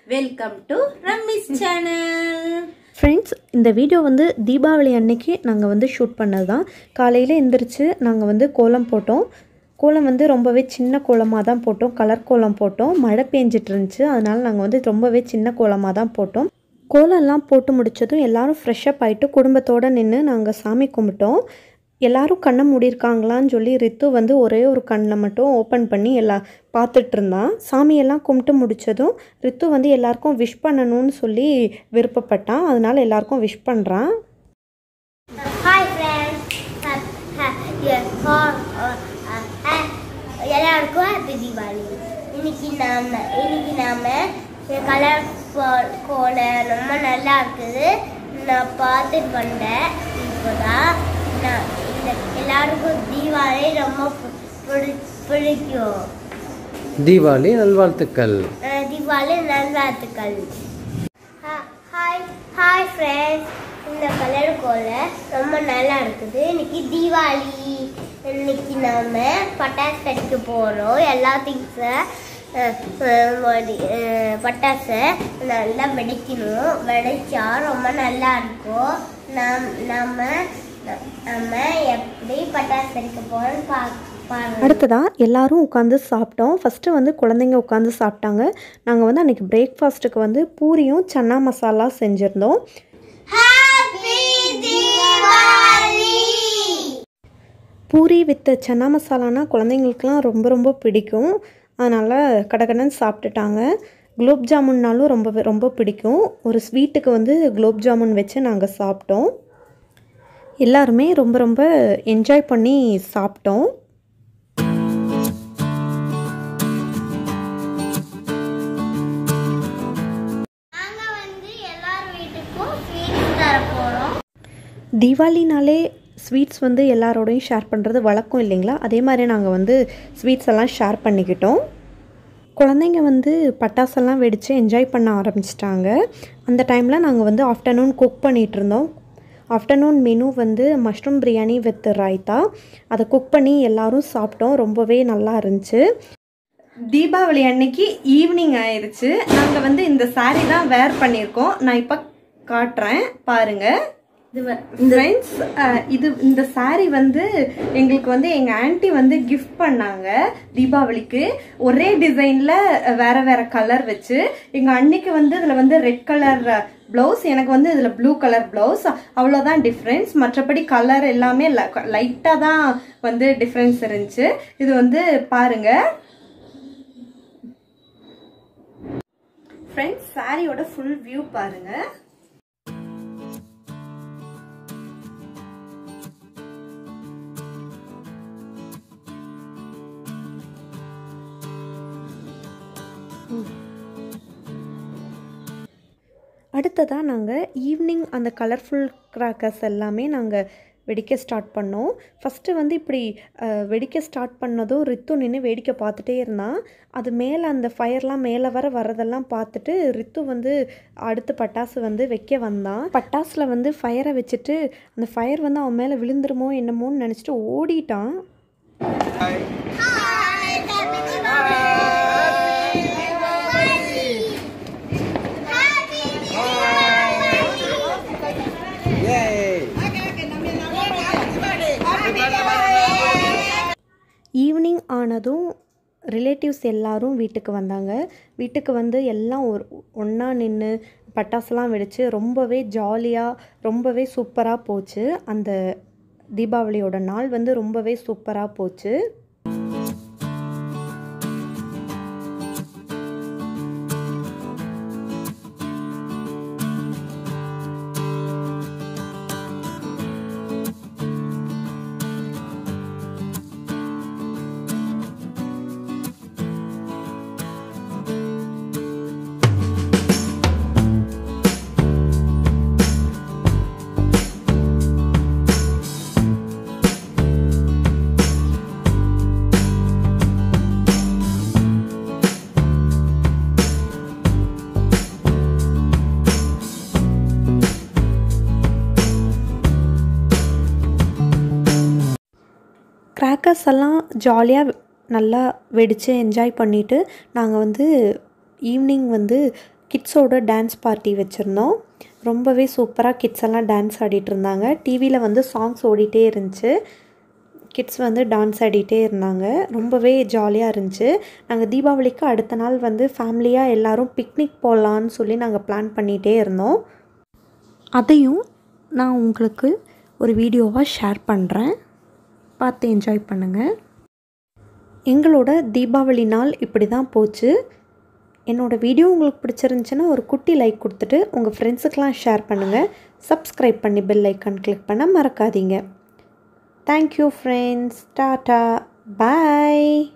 welcome to Rummy's channel friends இந்த video வந்து தீபாவளி அன்னைக்கு நாங்கள் வந்து ஷூட் பண்ணது தான் காலையில் எந்திரிச்சு நாங்கள் வந்து கோலம் போட்டோம் கோலம் வந்து ரொம்பவே சின்ன கோலமாக தான் போட்டோம் கலர் கோலம் போட்டோம் மழை பெஞ்சிட்டு இருந்துச்சு அதனால நாங்கள் வந்து ரொம்பவே சின்ன கோலமாக தான் போட்டோம் கோலம்லாம் போட்டு முடிச்சதும் எல்லாரும் ஃப்ரெஷ்ஷப் ஆகிட்டு குடும்பத்தோடு நின்று நாங்கள் சாமி கும்பிட்டோம் எல்லாரும் கண்ணை மூடியிருக்காங்களான்னு சொல்லி ரித்து வந்து ஒரே ஒரு கண்ணை மட்டும் ஓப்பன் பண்ணி எல்லா பார்த்துட்டு இருந்தான் சாமியெல்லாம் கும்பிட்டு முடிச்சதும் ரித்து வந்து எல்லாருக்கும் விஷ் பண்ணணும்னு சொல்லி விருப்பப்பட்டான் அதனால எல்லாருக்கும் விஷ் பண்ணுறான் ஹாய் ஃப்ரெண்ட்ஸ் எல்லாருக்கும் ஹாப்பி தீபாவளி இன்னைக்கு நாம இன்னைக்கு நாம கலர் கோல ரொம்ப நல்லா இருக்குது நான் பார்த்துட்டு வந்தேன் இப்போதான் நான் இந்த எல்லாருக்கும் தீபாவளி ரொம்ப பி- பிடி- பிடிக்கும் தீபாவளி நல்வாழ்த்துக்கள் அஹ் தீபாவளி நல்வாழ்த்துக்கள் ஹாய் ஹாய் ஃப்ரெண்ட்ஸ் இந்த கலர் கோலை ரொம்ப நல்லா இருக்குது இன்னைக்கு தீபாவளி இன்னைக்கு நாம பட்டாசு வெடிக்க போகிறோம் எல்லா திங்ஸை பட்டாசை நல்லா வெடிக்கணும் வெடிச்சா ரொம்ப நல்லா இருக்கும் நாம் நம்ம நம்ம எப்படி பட்டாசு வெடிக்க போகிறோம்னு பா பாருங்க அடுத்ததாக எல்லாரும் உட்காந்து சாப்பிட்டோம் ஃபஸ்ட்டு வந்து குழந்தைங்க உட்காந்து சாப்பிட்டாங்க நாங்கள் வந்து அன்றைக்கி பிரேக்ஃபாஸ்ட்டுக்கு வந்து பூரியும் சன்னா மசாலா செஞ்சுருந்தோம் ஹாப்பி தீபாவளி பூரி வித் சன்னா மசாலானா குழந்தைங்களுக்குலாம் ரொம்ப ரொம்ப பிடிக்கும் அதனால் கடகடன்னு சாப்பிட்டுட்டாங்க குலோப் ஜாமுன்னாலும் ரொம்ப ரொம்ப பிடிக்கும் ஒரு ஸ்வீட்டுக்கு வந்து குலோப் ஜாமுன் வச்சு நாங்கள் சாப்பிட்டோம் எல்லாருமே ரொம்ப ரொம்ப என்ஜாய் பண்ணி சாப்பிட்டோம் நாங்க வந்து எல்லார் வீட்டுக்கும் ஸ்வீட்ஸ் தர போறோம் தீபாவளினாலே ஸ்வீட்ஸ் வந்து எல்லாரோடையும் ஷேர் பண்ணுறது வழக்கம் இல்லைங்களா அதே மாதிரி நாங்கள் வந்து ஸ்வீட்ஸ் எல்லாம் ஷேர் பண்ணிக்கிட்டோம் குழந்தைங்க வந்து பட்டாசெல்லாம் வெடித்து என்ஜாய் பண்ண ஆரம்பிச்சிட்டாங்க அந்த டைமில் நாங்கள் வந்து ஆஃப்டர்நூன் குக் பண்ணிகிட்டு இருந்தோம் ஆஃப்டர்நூன் மெனு வந்து மஷ்ரூம் பிரியாணி வித் ராய்த்தா அதை குக் பண்ணி எல்லாரும் சாப்பிட்டோம் ரொம்பவே நல்லா இருந்துச்சு தீபாவளி அன்னைக்கு ஈவினிங் ஆயிருச்சு நாங்க வந்து இந்த saree தான் வேர் பண்ணியிருக்கோம் நான் இப்ப காட்டுறேன் பாருங்க ஃப்ரெண்ட்ஸ் இது இந்த saree வந்து எங்களுக்கு வந்து எங்க ஆன்ட்டி வந்து கிஃப்ட் பண்ணாங்க தீபாவளிக்கு ஒரே டிசைன்ல வேற வேற கலர் வச்சு எங்க அன்னைக்கு வந்து இதுல வந்து ரெட் கலர் பிளவுஸ் எனக்கு வந்து இதுல ப்ளூ கலர் பிளவுஸ் அவ்வளோதான் டிஃப்ரென்ஸ் மற்றபடி கலர் எல்லாமே லைட்டா தான் வந்து டிஃப்ரென்ஸ் இருந்துச்சு இது வந்து பாருங்க ஃப்ரெண்ட்ஸ் சாரியோட ஃபுல் வியூ பாருங்க அடுத்ததாக நாங்கள் ஈவினிங் அந்த கலர்ஃபுல் கிராக்கர்ஸ் எல்லாமே நாங்கள் வெடிக்க ஸ்டார்ட் பண்ணோம் ஃபஸ்ட்டு வந்து இப்படி அஹ், வெடிக்க ஸ்டார்ட் பண்ணதும் ரித்து நின்று வேடிக்கை பார்த்துட்டே இருந்தான் அது மேலே அந்த ஃபயர்லாம் மேலே வர வரதெல்லாம் பார்த்துட்டு ரித்து வந்து அடுத்து பட்டாசு வந்து வைக்க வந்தான் பட்டாசில் வந்து ஃபயரை வச்சுட்டு அந்த ஃபயர் வந்து அவன் மேலே விழுந்துருமோ என்னமோன்னு நினச்சிட்டு ஓடிட்டான் ஈவினிங் ஆனதும் ரிலேட்டிவ்ஸ் எல்லாரும் வீட்டுக்கு வந்தாங்க வீட்டுக்கு வந்து எல்லாம் ஒரு ஒன்றா நின்று பட்டாசுலாம் வெடித்து ரொம்பவே ஜாலியாக ரொம்பவே சூப்பராக போச்சு அந்த தீபாவளியோட நாள் வந்து ரொம்பவே சூப்பராக போச்சு கிராக்கர்ஸ் எல்லாம் ஜாலியாக நல்லா வெடித்து என்ஜாய் பண்ணிவிட்டு நாங்கள் வந்து ஈவினிங் வந்து கிட்ஸோட டான்ஸ் பார்ட்டி வச்சுருந்தோம் ரொம்பவே சூப்பராக கிட்ஸ் எல்லாம் டான்ஸ் ஆடிட்டு இருந்தாங்க டிவியில் வந்து சாங்ஸ் ஓடிட்டே இருந்துச்சு கிட்ஸ் வந்து டான்ஸ் ஆடிட்டே இருந்தாங்க ரொம்பவே ஜாலியாக இருந்துச்சு நாங்கள் தீபாவளிக்கு அடுத்த நாள் வந்து ஃபேமிலியாக எல்லோரும் பிக்னிக் போகலான்னு சொல்லி நாங்கள் பிளான் பண்ணிகிட்டே இருந்தோம் அதையும் நான் உங்களுக்கு ஒரு வீடியோவாக ஷேர் பண்ணுறேன் பார்த்து என்ஜாய் பண்ணுங்கள் எங்களோட தீபாவளி நாள் இப்படி தான் போச்சு என்னோடய வீடியோ உங்களுக்கு பிடிச்சிருந்துச்சுன்னா ஒரு குட்டி லைக் கொடுத்துட்டு உங்கள் ஃப்ரெண்ட்ஸுக்கெலாம் ஷேர் பண்ணுங்கள் சப்ஸ்கிரைப் பண்ணி பெல் ஐக்கான் கிளிக் பண்ண மறக்காதீங்க தேங்க்யூ ஃப்ரெண்ட்ஸ் டாட்டா பாய்